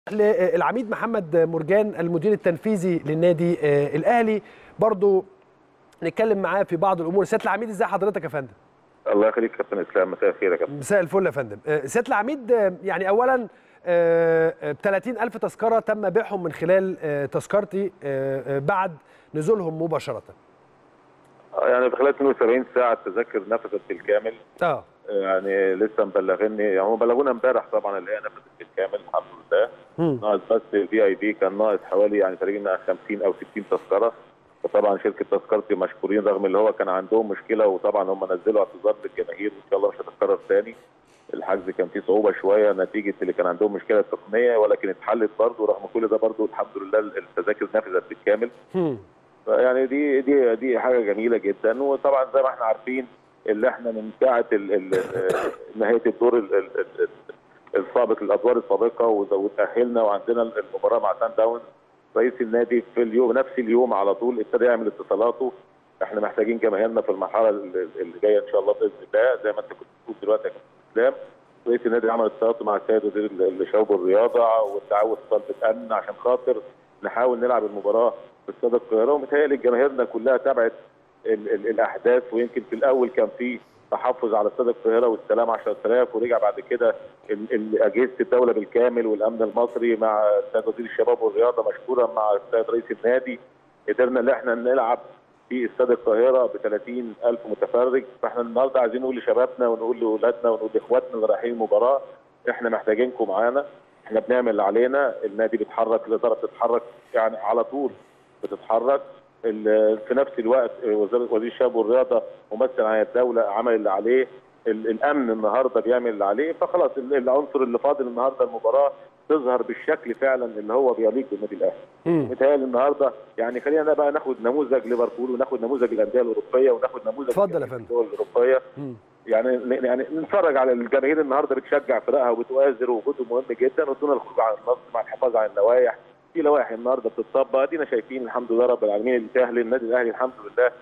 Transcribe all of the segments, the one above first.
للعميد محمد مرجان المدير التنفيذي للنادي آه، الاهلي برضو نتكلم معاه في بعض الامور سياده العميد ازي حضرتك يا فندم الله يخليك كابتن اسلام مساء الخير يا كابتن مساء الفل يا فندم آه، سياده العميد آه، يعني اولا آه، آه، 30 ألف تذكرة تم بيعهم من خلال آه، تذكرتي آه، آه، بعد نزولهم مباشرة آه، يعني في خلال 72 ساعه التذاكر نفذت بالكامل اه آه، يعني لسه مبلغيني يعني هم بلغونا امبارح طبعا اللي هي نفذت بالكامل الحمد لله مم. ناقص بس الفي اي بي كان ناقص حوالي يعني تقريبا 50 او 60 تذكره وطبعا شركه تذكرتي مشكورين رغم اللي هو كان عندهم مشكله وطبعا هم نزلوا اعتذار للجماهير وان شاء الله مش هتتكرر تاني الحجز كان فيه صعوبه شويه نتيجه اللي كان عندهم مشكله تقنيه ولكن اتحلت برضه رغم كل ده برضه الحمد لله التذاكر نفذت بالكامل مم. يعني دي دي دي حاجه جميله جدا وطبعا زي ما احنا عارفين اللي احنا من ساعه ال- ال- آه، نهايه الدور ال- ال- ال- السابق الادوار السابقه وز- وتاهلنا وعندنا المباراه مع سان داونز رئيس النادي في اليوم نفس اليوم على طول ابتدى يعمل اتصالاته احنا محتاجين جماهيرنا في المرحله ال- اللي جايه ان شاء الله باذن الله زي ما انت كنت بتقول دلوقتي يا كابتن اسلام رئيس النادي عمل اتصالاته مع السيد وزير ال- الشباب والرياضه والتعاون اتصال امن عشان خاطر نحاول نلعب المباراه في استاد القاهره ومتهيألي جماهيرنا كلها تابعت ال ال الاحداث ويمكن في الاول كان في تحفظ على استاد القاهره والسلام 10000 ورجع بعد كده ال- ال- اجهزه الدوله بالكامل والامن المصري مع السيد وزير الشباب والرياضه مشكورا مع السيد رئيس النادي قدرنا ان احنا نلعب في استاد القاهره ب 30000 متفرج فاحنا النهارده عايزين نقول لشبابنا ونقول لاولادنا ونقول لاخواتنا اللي رايحين المباراه احنا محتاجينكم معانا احنا بنعمل اللي علينا النادي بيتحرك الاداره بتتحرك يعني على طول بتتحرك ال- في نفس الوقت وزاره وزير الشباب والرياضه ممثل عن الدوله عمل اللي عليه ال- الامن النهارده بيعمل اللي عليه فخلاص ال- العنصر اللي فاضل النهارده المباراه تظهر بالشكل فعلا اللي هو بيليق بالنادي الاهلي. مم. متهيألي النهارده يعني خلينا بقى ناخد نموذج ليفربول وناخد نموذج الانديه الاوروبيه وناخد نموذج اتفضل يا فندم. الدول الاوروبيه مم. يعني يعني نتفرج على الجماهير النهارده بتشجع فرقها وبتؤازر وجودهم مهم جدا ودون الخروج عن النص مع الحفاظ على اللوائح في لوائح النهارده بتطبق ادينا شايفين الحمد لله رب العالمين اللي سهل النادي الاهلي الحمد لله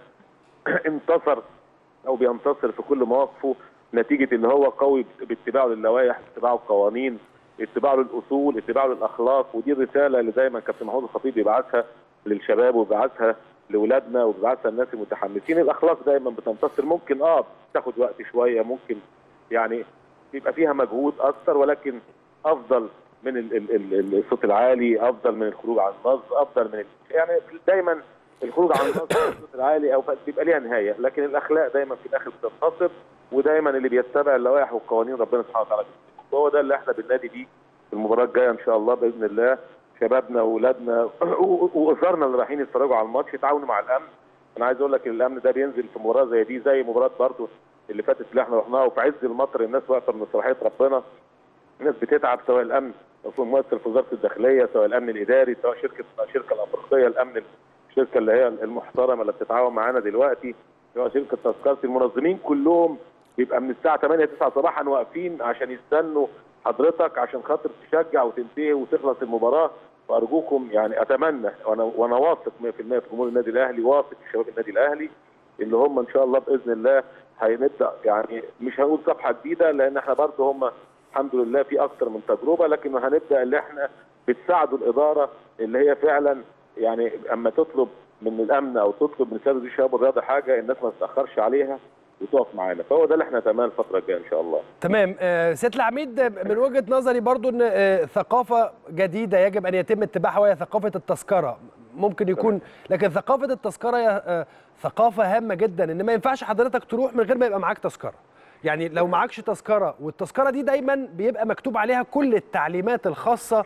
انتصر او بينتصر في كل مواقفه نتيجه ان هو قوي باتباعه للوائح اتباعه القوانين اتباعه للاصول اتباعه للاخلاق ودي الرساله اللي دايما كابتن محمود الخطيب بيبعثها للشباب وبيبعثها لاولادنا وبيبعثها للناس المتحمسين الاخلاق دايما بتنتصر ممكن اه بتاخد وقت شويه ممكن يعني بيبقى فيها مجهود اكتر ولكن افضل من ال- ال- ال- الصوت العالي افضل من الخروج عن النص افضل من ال- يعني دايما الخروج عن النص والصوت العالي او بيبقى ليها نهايه لكن الاخلاق دايما في الاخر بتنتصر ودايما اللي بيتبع اللوائح والقوانين ربنا سبحانه وتعالى بيسلمه. وهو ده اللي احنا بننادي بيه في المباراه الجايه ان شاء الله باذن الله شبابنا واولادنا واسرنا اللي رايحين يتفرجوا على الماتش يتعاونوا مع الامن انا عايز اقول لك ان الامن ده بينزل في مباراه زي دي زي مباراه برضه اللي فاتت اللي احنا رحناها وفي عز المطر الناس واقفه من صلاحيه ربنا الناس بتتعب سواء الامن او في ممثل في وزاره الداخليه سواء الامن الاداري سواء شركه الشركه الافريقيه الامن الشركه اللي هي المحترمه اللي بتتعاون معانا دلوقتي سواء شركه تذكرتي المنظمين كلهم بيبقى من الساعه 8 9 صباحا واقفين عشان يستنوا حضرتك عشان خاطر تشجع وتنتهي وتخلص المباراه وارجوكم يعني اتمنى وانا وانا واثق 100% في جمهور النادي الاهلي واثق في شباب النادي الاهلي اللي هم ان شاء الله باذن الله هنبدا يعني مش هنقول صفحه جديده لان احنا برضه هم الحمد لله في اكتر من تجربه لكن هنبدا اللي احنا بتساعدوا الاداره اللي هي فعلا يعني اما تطلب من الامن او تطلب من سياده الشباب والرياضه حاجه الناس ما تتاخرش عليها وتقف معانا فهو ده اللي احنا نتمنى الفتره الجايه ان شاء الله تمام آه، سياده العميد آه، من وجهه نظري برضو ان آه، ثقافه جديده يجب ان يتم اتباعها وهي ثقافه التذكره ممكن يكون لكن ثقافه التذكره هي آه، ثقافه هامه جدا ان ما ينفعش حضرتك تروح من غير ما يبقى معاك تذكره يعني لو معكش تذكره والتذكره دي دايما بيبقى مكتوب عليها كل التعليمات الخاصه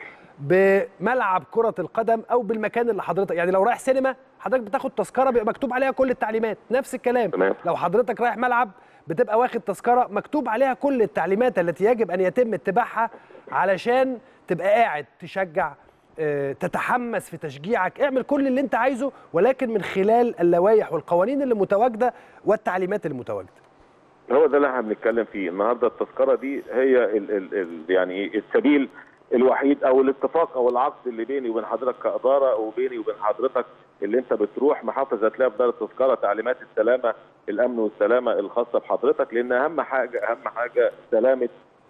بملعب كره القدم او بالمكان اللي حضرتك يعني لو رايح سينما حضرتك بتاخد تذكره بيبقى مكتوب عليها كل التعليمات نفس الكلام تمام. لو حضرتك رايح ملعب بتبقى واخد تذكره مكتوب عليها كل التعليمات التي يجب ان يتم اتباعها علشان تبقى قاعد تشجع آه، تتحمس في تشجيعك اعمل كل اللي انت عايزه ولكن من خلال اللوائح والقوانين اللي متواجده والتعليمات المتواجده هو ده اللي احنا بنتكلم فيه النهارده التذكره دي هي ال ال ال يعني السبيل الوحيد او الاتفاق او العقد اللي بيني وبين حضرتك كاداره وبيني وبين حضرتك اللي انت بتروح محافظ هتلاقي في دار التذكره تعليمات السلامه الامن والسلامه الخاصه بحضرتك لان اهم حاجه اهم حاجه سلامه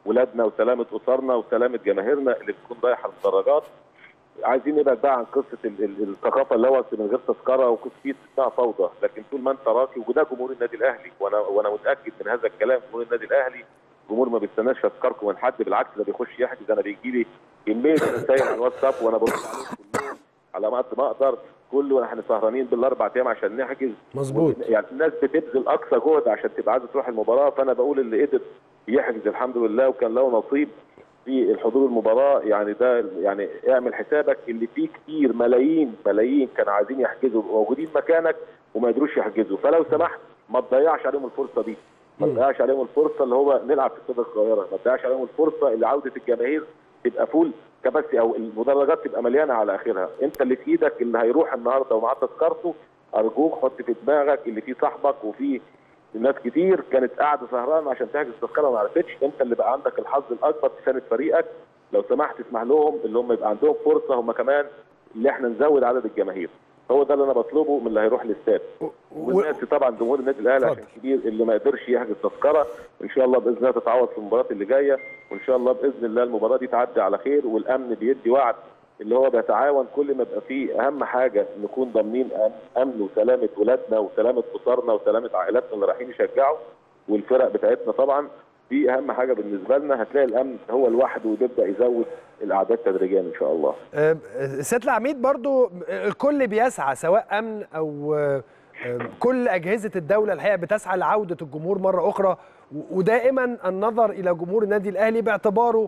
ولادنا وسلامه اسرنا وسلامه جماهيرنا اللي بتكون رايحه المدرجات عايزين نبعد بقى عن قصه ال- ال- الثقافه اللي هو من غير تذكره وقصه اسمها فوضى لكن طول ما انت راقي وده جمهور النادي الاهلي وانا وانا متاكد من هذا الكلام جمهور النادي الاهلي جمهور ما بيستناش تذكركم من حد بالعكس ده بيخش يحجز انا بيجي لي كميه رسائل على الواتساب وانا برد عليهم كلهم على ما قد ما اقدر كله احنا سهرانين بالاربع ايام عشان نحجز مظبوط يعني الناس بتبذل اقصى جهد عشان تبقى عايزه تروح المباراه فانا بقول اللي قدر يحجز الحمد لله وكان له نصيب في الحضور المباراه يعني ده يعني اعمل حسابك اللي فيه كتير ملايين ملايين كانوا عايزين يحجزوا موجودين مكانك وما قدروش يحجزوا فلو سمحت ما تضيعش عليهم الفرصه دي ما مم. تضيعش عليهم الفرصه اللي هو نلعب في استاد القاهره ما تضيعش عليهم الفرصه اللي عوده الجماهير تبقى فول كباسي او المدرجات تبقى مليانه على اخرها انت اللي في ايدك اللي هيروح النهارده ومعاه تذكرته ارجوك حط في دماغك اللي فيه صاحبك وفيه ناس كتير كانت قاعده سهرانه عشان تحجز تذكره وما عرفتش انت اللي بقى عندك الحظ الاكبر تساند فريقك لو سمحت اسمح لهم اللي هم يبقى عندهم فرصه هم كمان اللي احنا نزود عدد الجماهير هو ده اللي انا بطلبه من اللي هيروح الاستاد و- والناس طبعا جمهور النادي الاهلي عشان اتفضل. كبير اللي ما قدرش يحجز تذكره ان شاء الله باذن الله تتعوض في المباراه اللي جايه وان شاء الله باذن الله المباراه دي تعدي على خير والامن بيدي وعد اللي هو بيتعاون كل ما يبقى فيه اهم حاجه نكون ضامنين أم- امن وسلامه ولادنا وسلامه اسرنا وسلامه عائلاتنا اللي رايحين يشجعوا والفرق بتاعتنا طبعا دي اهم حاجه بالنسبه لنا هتلاقي الامن هو لوحده وبيبدا يزود الاعداد تدريجيا ان شاء الله آه، سياده العميد برضو الكل بيسعى سواء امن او آه، آه، كل اجهزه الدوله الحقيقه بتسعى لعوده الجمهور مره اخرى و- ودائما النظر الى جمهور النادي الاهلي باعتباره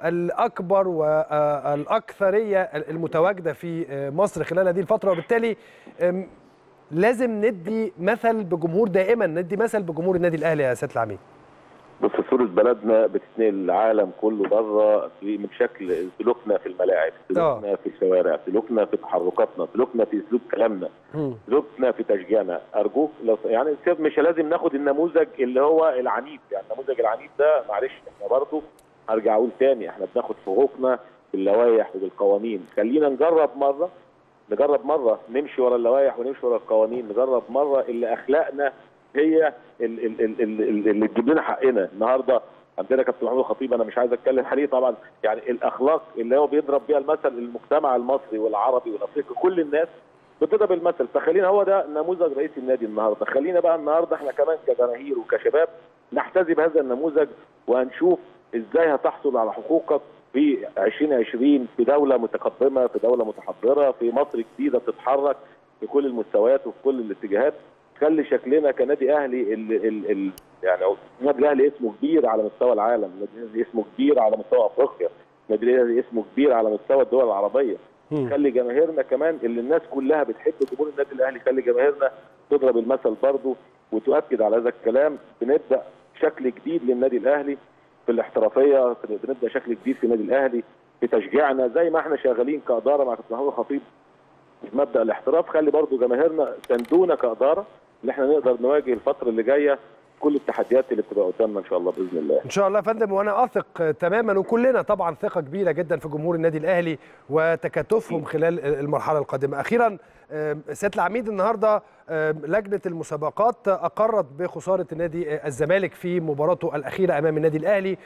الاكبر والاكثريه المتواجده في آه، مصر خلال هذه الفتره وبالتالي آم، لازم ندي مثل بجمهور دائما ندي مثل بجمهور النادي الاهلي يا سياده العميد بص صورة بلدنا بتتنقل العالم كله بره في من شكل سلوكنا في الملاعب، سلوكنا في الشوارع، سلوكنا في تحركاتنا، سلوكنا في اسلوب كلامنا، مم. سلوكنا في تشجيعنا، ارجوك لو يعني سيب- مش لازم ناخد النموذج اللي هو العنيف، يعني النموذج العنيف ده معلش احنا برضه هرجع اقول تاني احنا بناخد حقوقنا باللوائح وبالقوانين، خلينا نجرب مره نجرب مره نمشي ورا اللوائح ونمشي ورا القوانين، نجرب مره اللي اخلاقنا هي ال- ال- ال- ال- ال- اللي تجيب لنا حقنا النهارده عندنا كابتن محمود الخطيب انا مش عايز اتكلم عليه طبعا يعني الاخلاق اللي هو بيضرب بيها المثل المجتمع المصري والعربي والافريقي كل الناس بتضرب المثل فخلينا هو ده نموذج رئيس النادي النهارده خلينا بقى النهارده احنا كمان كجماهير وكشباب نحتذي بهذا النموذج وهنشوف ازاي هتحصل على حقوقك في 2020 في دوله متقدمه في دوله متحضره في مصر جديده بتتحرك في كل المستويات وفي كل الاتجاهات خلي شكلنا كنادي اهلي ال ال ال يعني النادي الاهلي اسمه كبير على مستوى العالم، النادي الاهلي اسمه كبير على مستوى افريقيا، النادي الاهلي اسمه كبير على مستوى الدول العربيه. مم. خلي جماهيرنا كمان اللي الناس كلها بتحب جمهور النادي الاهلي خلي جماهيرنا تضرب المثل برضه وتؤكد على هذا الكلام بنبدا شكل جديد للنادي الاهلي في الاحترافيه بنبدا شكل جديد في النادي الاهلي في تشجيعنا زي ما احنا شغالين كاداره مع كابتن محمود الخطيب في مبدا الاحتراف خلي برضو جماهيرنا سندونا كاداره ان احنا نقدر نواجه الفتره اللي جايه كل التحديات اللي بتبقى قدامنا ان شاء الله باذن الله ان شاء الله يا فندم وانا اثق تماما وكلنا طبعا ثقه كبيره جدا في جمهور النادي الاهلي وتكاتفهم خلال المرحله القادمه اخيرا آم، سياده العميد النهارده آم، لجنه المسابقات اقرت بخساره النادي الزمالك في مباراته الاخيره امام النادي الاهلي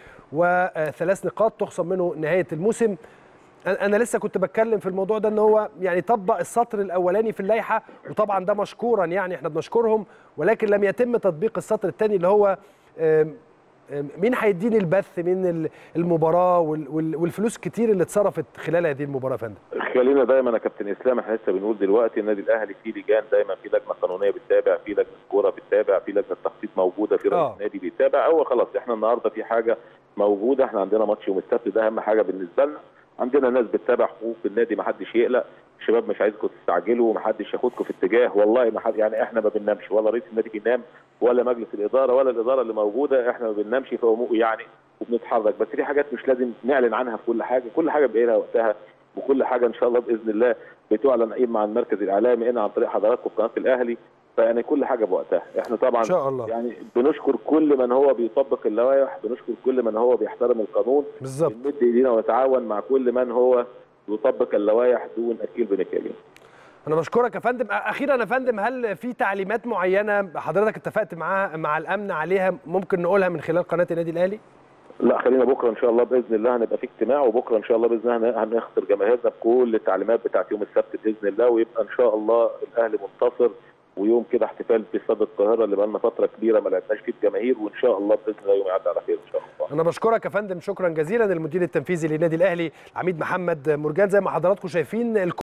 وثلاث نقاط تخصم منه نهايه الموسم أنا- انا لسه كنت بتكلم في الموضوع ده ان هو يعني طبق السطر الاولاني في اللائحه وطبعا ده مشكورا يعني احنا بنشكرهم ولكن لم يتم تطبيق السطر الثاني اللي هو آم، آم، مين هيديني البث من ال- المباراه وال- وال- والفلوس كتير اللي اتصرفت خلال هذه المباراه يا فندم خلينا دايما يا كابتن اسلام احنا لسه بنقول دلوقتي النادي الاهلي فيه لجان دايما في لجنه قانونيه بتتابع في لجنه كوره بتتابع في لجنه تخطيط موجوده في رئيس آه. النادي بيتابع هو خلاص احنا النهارده في حاجه موجوده احنا عندنا ماتش يوم السبت ده اهم حاجه بالنسبه لنا عندنا ناس بتتابع حقوق النادي ما حدش يقلق الشباب مش عايزكم تستعجلوا وما حدش ياخدكم في اتجاه والله ما حد يعني احنا ما بننامش ولا رئيس النادي بينام ولا مجلس الاداره ولا الاداره اللي موجوده احنا ما بننامش في أمور- يعني وبنتحرك بس في حاجات مش لازم نعلن عنها في كل حاجه كل حاجه بيبقى لها وقتها وكل حاجه ان شاء الله باذن الله بتعلن ايه مع المركز الاعلامي هنا عن طريق حضراتكم في قناه الاهلي فيعني كل حاجه بوقتها احنا طبعا ان شاء الله يعني بنشكر كل من هو بيطبق اللوائح بنشكر كل من هو بيحترم القانون بالظبط بنمد ايدينا ونتعاون مع كل من هو يطبق اللوائح دون اكيل بنكالين انا بشكرك يا فندم اخيرا يا فندم هل في تعليمات معينه حضرتك اتفقت معاها مع الامن عليها ممكن نقولها من خلال قناه النادي الاهلي لا خلينا بكره ان شاء الله باذن الله هنبقى في اجتماع وبكره ان شاء الله باذن الله هنخسر جماهيرنا بكل التعليمات بتاعت يوم السبت باذن الله ويبقى ان شاء الله الاهلي منتصر ويوم كده احتفال في استاد القاهره اللي بقى لنا فتره كبيره ما لعبناش فيه الجماهير وان شاء الله باذن الله يوم يعدي على خير ان شاء الله. انا بشكرك يا فندم شكرا جزيلا المدير التنفيذي للنادي الاهلي العميد محمد مرجان زي ما حضراتكم شايفين